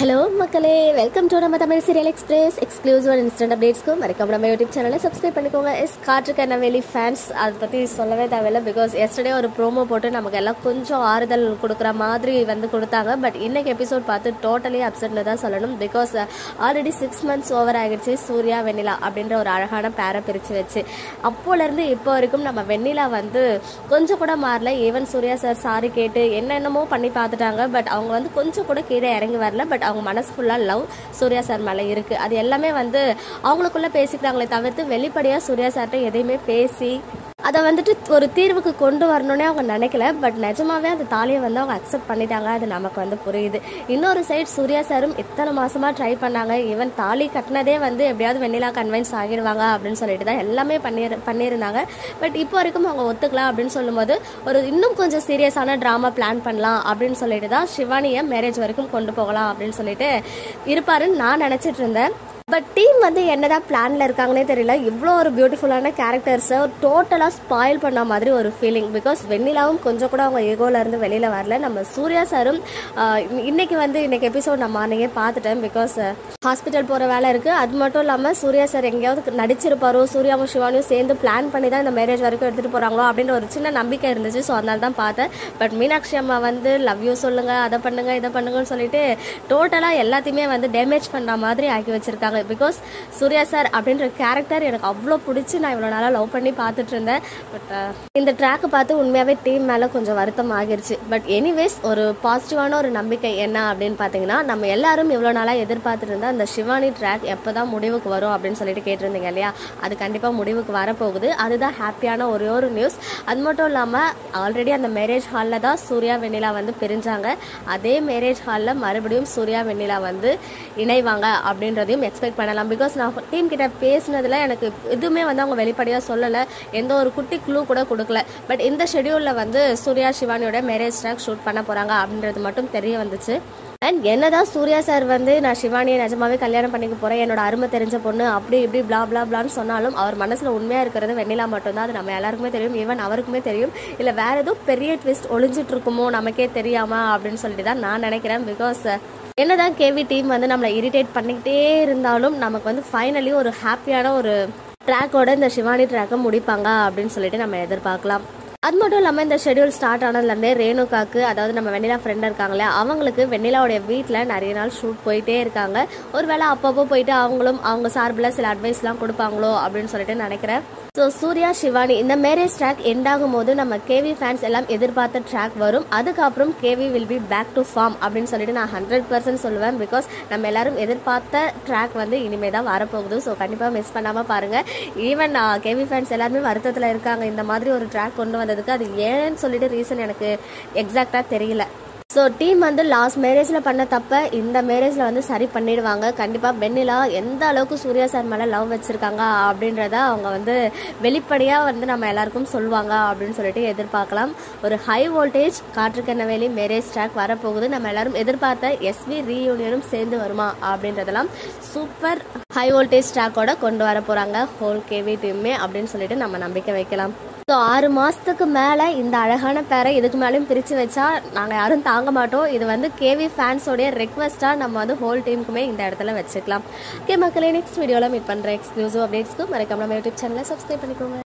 hello மக்களே welcome to நம்ம Tamil serial express exclusive and instant அப்டேட்ஸ்க்கும் மறக்காம நம்ம யூடியூப் சேனலை சப்ஸ்கிரைப் பண்ணிக்கோங்க எஸ் காற்று கண்ணவேலி ஃபேன்ஸ் அதை பற்றி சொல்லவே தேவையில்லை பிகாஸ் எஸ்டர்டே ஒரு ப்ரோமோ போட்டு நமக்கு எல்லாம் கொஞ்சம் ஆறுதல் கொடுக்குற மாதிரி வந்து கொடுத்தாங்க பட் இன்னைக்கு எபிசோட் பார்த்து டோட்டலி அப்செட்னு தான் சொல்லணும் because already six months over ஆகிடுச்சு சூர்யா வெண்ணிலா அப்படின்ற ஒரு அழகான பேரை பிரித்து வச்சு அப்போலேருந்து இப்போ வரைக்கும் நம்ம வெண்ணிலா வந்து கொஞ்சம் கூட மாறல ஈவன் சூர்யா சார் சாரி கேட்டு என்னென்னமோ பண்ணி பார்த்துட்டாங்க பட் அவங்க வந்து கொஞ்சம் கூட கீழே இறங்கி வரல பட் அவங்க மனசு ஃபுல்லாக லவ் சூர்யா சார் மேலே இருக்குது அது எல்லாமே வந்து அவங்களுக்குள்ளே பேசிக்கிறாங்களே தவிர்த்து வெளிப்படையாக சூர்யா சார்கிட்ட எதையுமே பேசி அதை வந்துட்டு ஒரு தீர்வுக்கு கொண்டு வரணும்னே அவங்க நினைக்கல பட் நிஜமாவே அந்த தாலியை வந்து அவங்க அக்செப்ட் பண்ணிட்டாங்க அது நமக்கு வந்து புரியுது இன்னொரு சைடு சூர்யா சாரும் இத்தனை மாசமா ட்ரை பண்ணாங்க ஈவன் தாலி கட்டினதே வந்து எப்படியாவது வெண்ணிலா கன்வின்ஸ் ஆகிடுவாங்க அப்படின்னு சொல்லிட்டு தான் எல்லாமே பண்ணிரு பண்ணியிருந்தாங்க பட் இப்போ வரைக்கும் அவங்க ஒத்துக்கலாம் அப்படின்னு சொல்லும்போது ஒரு இன்னும் கொஞ்சம் சீரியஸான ட்ராமா பிளான் பண்ணலாம் அப்படின்னு சொல்லிட்டு தான் சிவானியை மேரேஜ் வரைக்கும் கொண்டு போகலாம் அப்படின்னு சொல்லிட்டு இருப்பாருன்னு நான் நினச்சிட்டு இருந்தேன் பட் டீம் வந்து என்னதான் பிளான்ல இருக்காங்கன்னே தெரியல இவ்வளோ ஒரு பியூட்டிஃபுல்லான கேரக்டர்ஸை டோட்டலாக ஸ்பாயில் பண்ண மாதிரி ஒரு ஃபீலிங் பிகாஸ் வெண்ணிலாவும் கொஞ்சம் கூட அவங்க ஈகோல இருந்து வெளியில வரல நம்ம சூர்யா சாரும் ஆஹ், இன்னைக்கு வந்து இன்னைக்கு எபிசோட் நான் மார்னிங்கே பார்த்துட்டேன் பிகாஸ் ஹாஸ்பிட்டல் போகிற வேலை இருக்கு அது மட்டும் இல்லாமல் சூர்யா சார் எங்கேயாவது நடிச்சிருப்பாரோ சூர்யாவும் சிவானியும் சேர்ந்து பிளான் பண்ணி தான் இந்த மேரேஜ் வரைக்கும் எடுத்துகிட்டு போகிறாங்களோ அப்படின்ற ஒரு சின்ன நம்பிக்கை இருந்துச்சு ஸோ அதனால தான் பார்த்தேன் பட் மீனாட்சி அம்மா வந்து லவ் யூ சொல்லுங்க அதை பண்ணுங்க இதை பண்ணுங்கன்னு சொல்லிட்டு டோட்டலாக எல்லாத்தையுமே வந்து டேமேஜ் பண்ணுற மாதிரி ஆக்கி வச்சிருக்காங்க பிகாஸ் சூர்யா சார் அப்படின்ற கேரக்டர் எனக்கு அவ்வளோ பிடிச்சி நான் இவ்வளோ நாளாக லவ் பண்ணி பார்த்துட்டு இருந்தேன் பட் இந்த ட்ராக்கை பார்த்து உண்மையாகவே டீம் மேலே கொஞ்சம் வருத்தம் ஆகிருச்சு பட் எனிவேஸ் ஒரு பாசிட்டிவான ஒரு நம்பிக்கை என்ன அப்படின்னு பார்த்தீங்கன்னா நம்ம எல்லாரும் இவ்வளோ நாளாக எதிர்பார்த்துட்டு இருந்தா அந்த சிவானி ட்ராக் எப்போ தான் முடிவுக்கு வரும் அப்படின்னு சொல்லிட்டு கேட்டிருந்தீங்க இல்லையா அது கண்டிப்பாக முடிவுக்கு வரப்போகுது அதுதான் ஹாப்பியான ஒரே ஒரு நியூஸ் அது மட்டும் இல்லாமல் ஆல்ரெடி அந்த மேரேஜ் ஹாலில் தான் சூர்யா வெண்ணிலா வந்து பிரிஞ்சாங்க அதே மேரேஜ் ஹாலில் மறுபடியும் சூர்யா வெண்ணிலா வந்து இணைவாங்க அப்படின்றதையும் எக்ஸ்பெக்ட் பண்ணலாம் பிகாஸ் நான் டீம் கிட்ட பேசினதுல எனக்கு எதுவுமே வந்து அவங்க வெளிப்படையாக சொல்லலை எந்த ஒரு குட்டி க்ளூ கூட கொடுக்கல பட் இந்த ஷெடியூலில் வந்து சூர்யா சிவானியோட மேரேஜ் ட்ராக் ஷூட் பண்ண போகிறாங்க அப்படின்றது மட்டும் தெரிய வந்துச்சு அண்ட் என்னதான் சூர்யா சார் வந்து நான் சிவானியை நிஜமாவே கல்யாணம் பண்ணிக்க போறேன் என்னோட அருமை தெரிஞ்ச பொண்ணு அப்படி இப்படி பிளா பிளா பிளான்னு சொன்னாலும் அவர் மனசுல உண்மையா இருக்கிறது வெண்ணிலா மட்டும்தான் அது நம்ம எல்லாருக்குமே தெரியும் ஈவன் அவருக்குமே தெரியும் இல்ல வேற ஏதோ பெரிய ட்விஸ்ட் ஒளிஞ்சிட்டு இருக்குமோ நமக்கே தெரியாமா அப்படின்னு சொல்லிட்டு தான் நான் நினைக்கிறேன் பிகாஸ் என்னதான் கேவி டீம் வந்து நம்மளை இரிட்டேட் பண்ணிக்கிட்டே இருந்தாலும் நமக்கு வந்து ஃபைனலி ஒரு ஹாப்பியான ஒரு ட்ராக்கோட இந்த சிவானி ட்ராக்கை முடிப்பாங்க அப்படின்னு சொல்லிட்டு நம்ம எதிர்பார்க்கலாம் அது மட்டும் இல்லாமல் இந்த ஷெடியூல் ஸ்டார்ட் ஆனதுலேருந்தே ரேணுகாக்கு அதாவது நம்ம வெண்ணிலா ஃப்ரெண்ட் இருக்காங்களே அவங்களுக்கு வெண்ணிலாவுடைய வீட்டில் நிறைய நாள் ஷூட் போயிட்டே இருக்காங்க ஒருவேளை அப்பப்போ போயிட்டு அவங்களும் அவங்க சார்பில் சில அட்வைஸ்லாம் கொடுப்பாங்களோ அப்படின்னு சொல்லிட்டு நினைக்கிறேன் ஸோ சூர்யா சிவானி இந்த மேரேஜ் ட்ராக் எண்ட் ஆகும் போது நம்ம கேவி ஃபேன்ஸ் எல்லாம் எதிர்பார்த்த ட்ராக் வரும் அதுக்கப்புறம் KV will be back to form அப்படின்னு சொல்லிட்டு நான் ஹண்ட்ரட் பர்சன்ட் சொல்லுவேன் பிகாஸ் நம்ம எல்லாரும் எதிர்பார்த்த ட்ராக் வந்து இனிமே தான் வரப்போகுது ஸோ கண்டிப்பாக மிஸ் பண்ணாமல் பாருங்கள் ஈவன் கேவி ஃபேன்ஸ் எல்லாருமே வருத்தத்தில் இருக்காங்க இந்த மாதிரி ஒரு ட்ராக் கொண்டு வந்ததுக்கு அது ஏன்னு சொல்லிட்டு ரீசன் எனக்கு எக்ஸாக்டாக தெரியல ஸோ டீம் வந்து லாஸ்ட் மேரேஜில் பண்ண தப்ப இந்த மேரேஜில் வந்து சரி பண்ணிடுவாங்க கண்டிப்பாக வெண்ணிலா எந்த அளவுக்கு சூர்யா சார் மேலே லவ் வச்சுருக்காங்க அப்படின்றத அவங்க வந்து வெளிப்படையாக வந்து நம்ம எல்லாருக்கும் சொல்லுவாங்க அப்படின்னு சொல்லிட்டு எதிர்பார்க்கலாம் ஒரு high voltage Kaatrukkenna Veli marriage track வரப்போகுது நம்ம எல்லாரும் எதிர்பார்த்த எஸ்வி ரீயூனியனும் சேர்ந்து வருமா அப்படின்றதெல்லாம் சூப்பர் ஹை வோல்டேஜ் ட்ராக்கோட கொண்டு வர போகிறாங்க ஹோல் கேவி டீமே அப்படின்னு சொல்லிட்டு நம்ம நம்பிக்கை வைக்கலாம் ஸோ ஆறு மாதத்துக்கு மேலே இந்த அழகான பேரை இதுக்கு மேலேயும் பிரித்து வச்சா நாங்கள் யாரும் தாங்க மாட்டோம் இது வந்து கேவி ஃபேன்ஸோடைய ரெக்வஸ்ட்டாக நம்ம வந்து ஹோல் டீமுக்குமே இந்த இடத்துல வச்சுக்கலாம் ஓகே மக்களே நெக்ஸ்ட் வீடியோவில் மீட் பண்ணுற எக்ஸ்க்ளூசிவ் அப்டேட்ஸ்க்கு மறக்காம நம்ம யூடியூப் சேனலை சப்ஸ்கிரைப் பண்ணிக்கோங்க